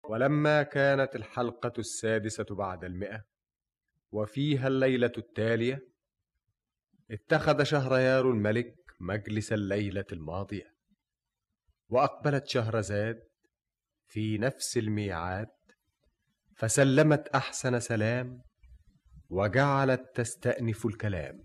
ولما كانت الحلقة السادسة بعد المئة وفيها الليلة التالية اتخذ شهريار الملك مجلس الليلة الماضية وأقبلت شهرزاد في نفس الميعاد فسلمت أحسن سلام وجعلت تستأنف الكلام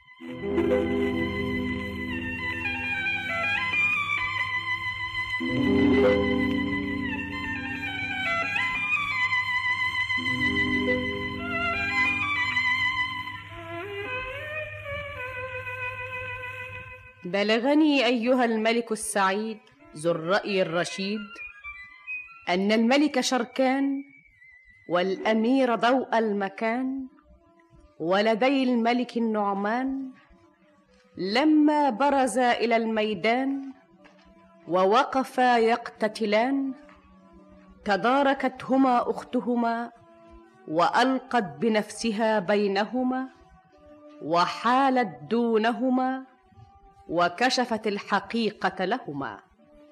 بلغني ايها الملك السعيد ذو الراي الرشيد ان الملك شركان والامير ضوء المكان ولدي الملك النعمان لما برزا الى الميدان ووقفا يقتتلان تداركتهما اختهما والقت بنفسها بينهما وحالت دونهما وكشفت الحقيقه لهما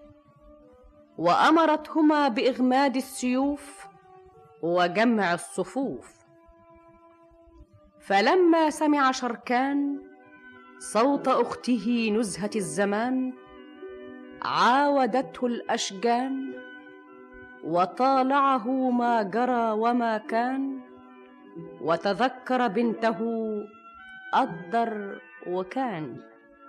وامرتهما باغماد السيوف وجمع الصفوف فلما سمع شركان صوت اخته نزهه الزمان عاودته الاشجان وطالعه ما جرى وما كان وتذكر بنته قدر وكان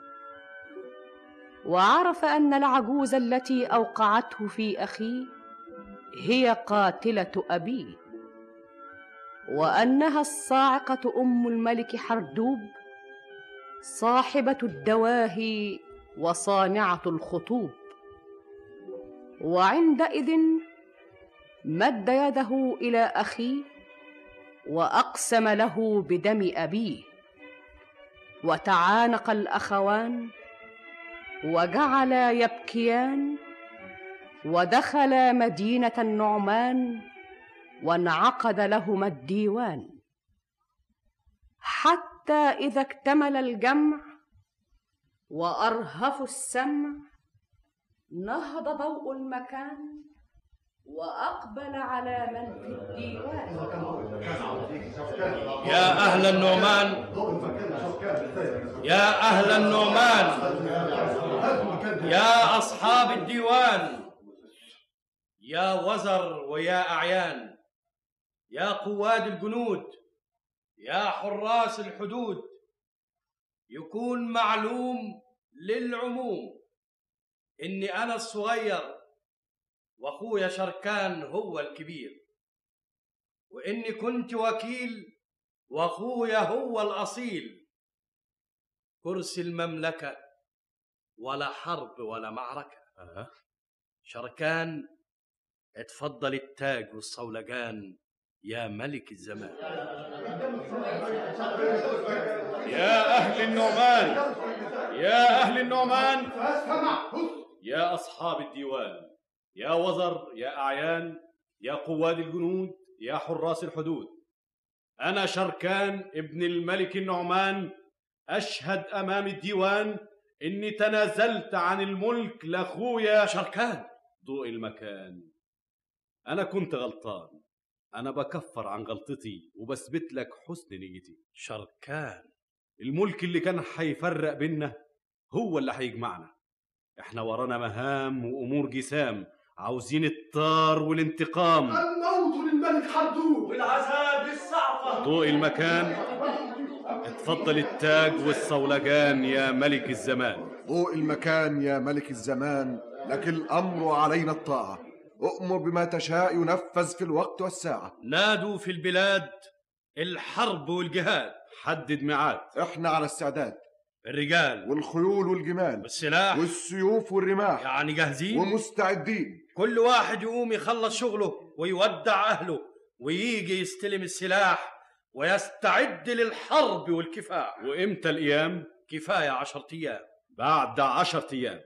وعرف ان العجوز التي اوقعته في اخيه هي قاتله ابيه وانها الصاعقه ام الملك حردوب صاحبه الدواهي وصانعه الخطوب وعندئذ مد يده الى اخيه واقسم له بدم ابيه وتعانق الاخوان وجعلا يبكيان ودخلا مدينه النعمان وانعقد لهما الديوان حتى اذا اكتمل الجمع وارهفوا السمع نهض ضوء المكان واقبل على من في الديوان يا أهل النعمان يا أهل النعمان يا أصحاب الديوان يا وزر ويا أعيان يا قواد الجنود يا حراس الحدود يكون معلوم للعموم إني أنا الصغير وأخويا شركان هو الكبير وإني كنت وكيل وأخويا هو الأصيل كرسي المملكة ولا حرب ولا معركة شركان اتفضل التاج والصولجان يا ملك الزمان يا أهل النعمان يا أهل النعمان يا أصحاب الديوان يا وزر يا أعيان يا قواد الجنود يا حراس الحدود أنا شركان ابن الملك النعمان أشهد أمام الديوان إني تنازلت عن الملك لأخويا شركان ضوء المكان أنا كنت غلطان أنا بكفر عن غلطتي وبثبت لك حسن نيتي شركان الملك اللي كان هيفرق بينا هو اللي هيجمعنا احنا ورانا مهام وامور جسام عاوزين الطار والانتقام الموت للملك حردوب والعذاب للصعقة ضوء المكان اتفضل التاج والصولجان يا ملك الزمان ضوء المكان يا ملك الزمان لك الأمر علينا الطاعة أؤمر بما تشاء ينفذ في الوقت والساعة نادوا في البلاد الحرب والجهاد حدد ميعاد إحنا على استعداد الرجال والخيول والجمال والسلاح والسيوف والرماح يعني جاهزين ومستعدين كل واحد يقوم يخلص شغله ويودع أهله ويجي يستلم السلاح ويستعد للحرب والكفاح وامتى الايام كفاية عشرة أيام بعد عشرة ايام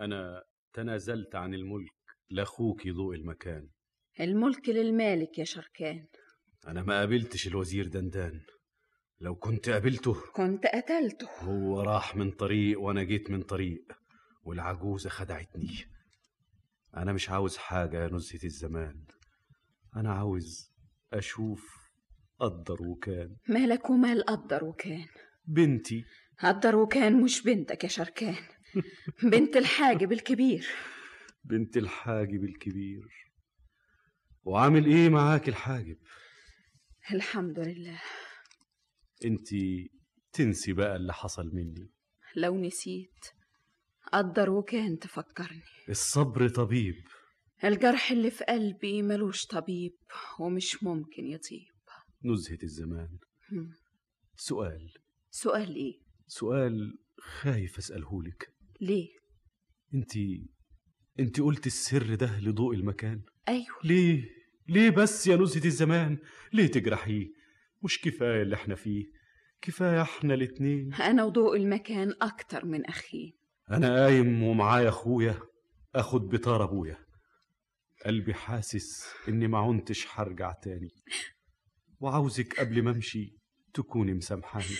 أنا تنازلت عن الملك لأخوك ضوء المكان الملك للمالك يا شركان أنا ما قابلتش الوزير دندان لو كنت قابلته كنت قتلته هو راح من طريق وأنا جيت من طريق والعجوزة خدعتني أنا مش عاوز حاجة يا نزهة الزمان أنا عاوز أشوف قدر وكان مالك ومال قدر وكان بنتي قدر وكان مش بنتك يا شركان بنت الحاجب الكبير بنت الحاجب الكبير وعامل ايه معاك الحاجب الحمد لله انت تنسي بقى اللي حصل مني لو نسيت قدر وكان تفكرني الصبر طبيب الجرح اللي في قلبي ملوش طبيب ومش ممكن يطيب نزهة الزمان هم. سؤال سؤال ايه سؤال خايف اسألهولك ليه انت انت قلت السر ده لضوء المكان ايوه ليه ليه بس يا نزهة الزمان ليه تجرحيه مش كفاية اللي احنا فيه كفاية احنا الاتنين انا وضوء المكان اكتر من اخيه انا قايم ومعايا اخويا اخد بطار ابويا قلبي حاسس اني ما عنتش هرجع تاني وعاوزك قبل ما امشي تكوني مسامحاني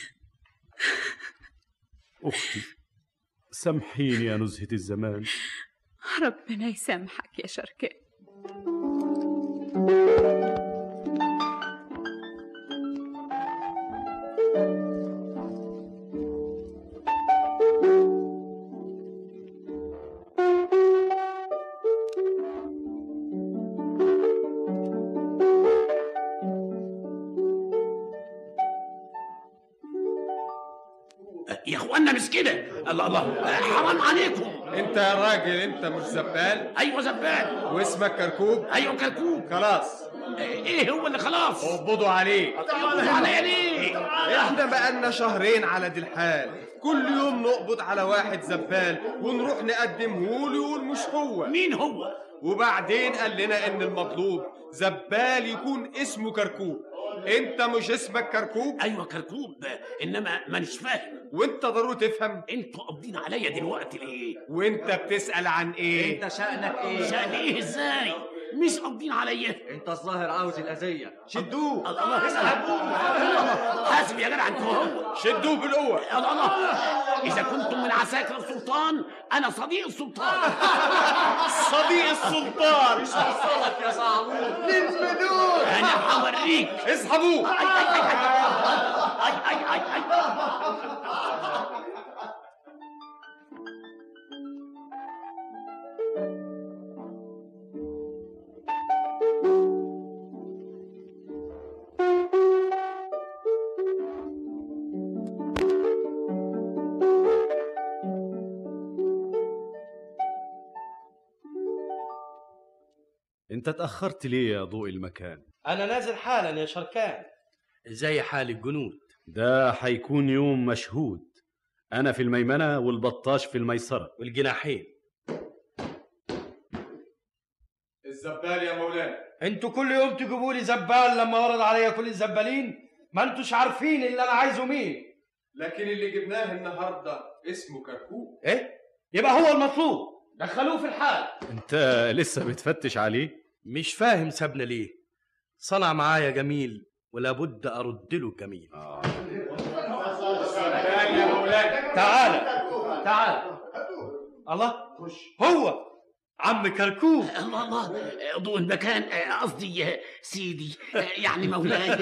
اختي سامحيني يا نزهة الزمان ربنا يسامحك يا شركان يا اخوانا مش كده الله الله حرام عليكم انت يا راجل انت مش زبال ايوه زبال واسمك كركوب ايوه كركوب خلاص ايه هو اللي خلاص اقبضوا عليه يقبضوا عليا ليه احنا بقالنا شهرين على دي الحال كل يوم نقبض على واحد زبال ونروح نقدمه له يقول مش هو مين هو وبعدين قال لنا ان المطلوب زبال يكون اسمه كركوب انت مش اسمك كركوب ايوه كركوب انما مانيش فاهم وانت ضروري تفهم انتوا قابضين عليا دلوقتي ليه وانت بتسأل عن ايه انت شأنك ايه؟ شأن ايه ازاي مش قابضين عليا انت الظاهر عاوز الأذية شدوه الله الله اسحبوه حاسب يا جدع انت هو شدوه بالقوة الله الله اذا كنتم من عساكر السلطان انا صديق السلطان صديق السلطان مش وصلك يا صعلوك انا هوريك اسحبوه اي اي اي اي اي اي اي انت اتأخرت ليه يا ضوء المكان انا نازل حالا يا شركان زي حال الجنود ده هيكون يوم مشهود انا في الميمنة والبطاش في الميسرة والجناحين الزبال يا مولانا انتوا كل يوم تجيبوا لي زبال لما ورد عليا كل الزبالين ما انتوش عارفين اللي انا عايزه مين لكن اللي جبناه النهارده اسمه كركوب ايه يبقى هو المطلوب دخلوه في الحال انت لسه بتفتش عليه مش فاهم سابنا ليه صنع معايا جميل ولا بد ارد له الجميل الزبال يا مولانا تعال تعال الله هو عم كركوب الله الله ضوء المكان قصدي سيدي يعني مولاي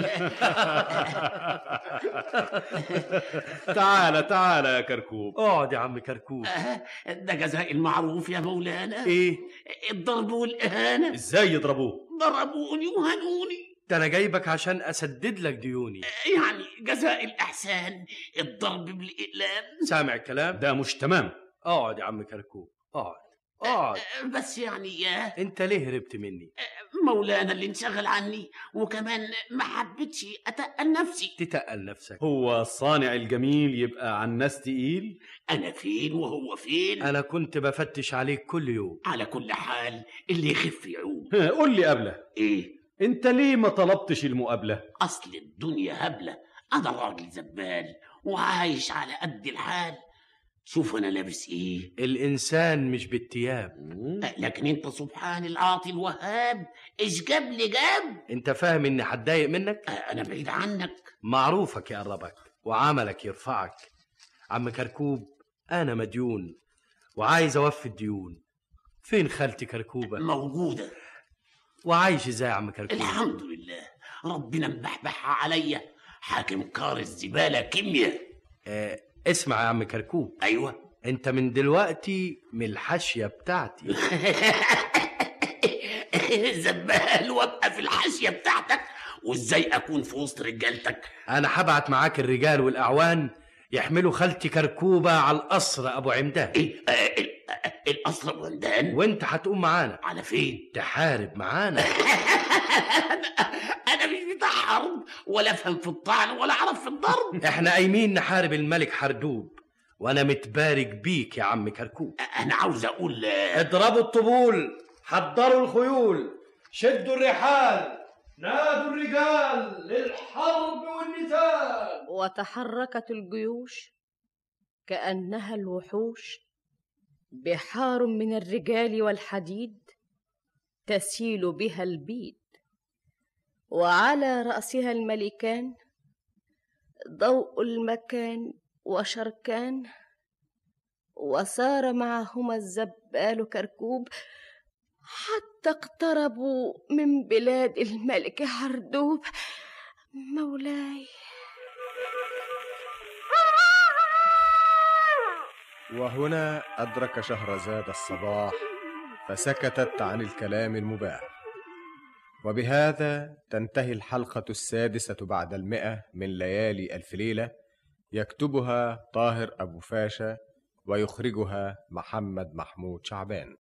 تعالى تعالى يا كركوب اقعد يا عم كركوب ده جزاء المعروف يا مولانا ايه الضرب والإهانة ازاي يضربوه ضربوني وهنوني ده انا جايبك عشان اسدد لك ديوني يعني جزاء الإحسان الضرب بالإقلام سامع الكلام ده مش تمام اقعد يا عم كركوب اقعد اقعد بس يعني يا انت ليه هربت مني مولانا اللي انشغل عني وكمان ما حبيتش أتقل نفسي تتقل نفسك هو الصانع الجميل يبقى عن ناس تقيل أنا فين وهو فين انا كنت بفتش عليك كل يوم على كل حال اللي يخف يعوم قول لي قبله إيه انت ليه ما طلبتش المقابلة أصل الدنيا هبلة أنا راجل زبال وعايش على قد الحال شوف انا لابس ايه الانسان مش بالتياب أه، لكن انت سبحان العاطي الوهاب ايش جاب لي جاب انت فاهم اني هتضايق منك أه، انا بعيد عنك معروفك يقربك وعملك يرفعك عم كركوب انا مديون وعايز اوفي الديون فين خالتي كركوبه موجودة وعايش ازاي يا عم كركوب الحمد لله ربنا مبحبحها عليا حاكم كار الزبالة كيمياء آه اسمع يا عم كركوب ايوه انت من دلوقتي من الحاشيه بتاعتي زبال وابقى في الحاشية بتاعتك وازاي اكون في وسط رجالتك انا هبعت معاك الرجال والاعوان يحملوا خالتي كركوبه على القصر ابو عمدان ايه آه، ال- آه، القصر ابو عمدان وانت هتقوم معانا على فين تحارب معانا انا مش بتاع حرب ولا افهم في الطعن ولا اعرف في الضرب احنا قايمين نحارب الملك حردوب وانا متبارك بيك يا عم كركوب انا عاوز اقول آه، اضربوا الطبول حضروا الخيول شدوا الرحال نادوا الرجال للحرب والنزال وتحركت الجيوش كانها الوحوش بحار من الرجال والحديد تسيل بها البيد وعلى راسها الملكان ضوء المكان وشركان وسار معهما الزبال كركوب حتى اقتربوا من بلاد الملك حردوب مولاي وهنا أدرك شهرزاد الصباح فسكتت عن الكلام المباح وبهذا تنتهي الحلقة السادسة بعد المئة من ليالي ألف ليلة يكتبها طاهر أبو فاشا ويخرجها محمد محمود شعبان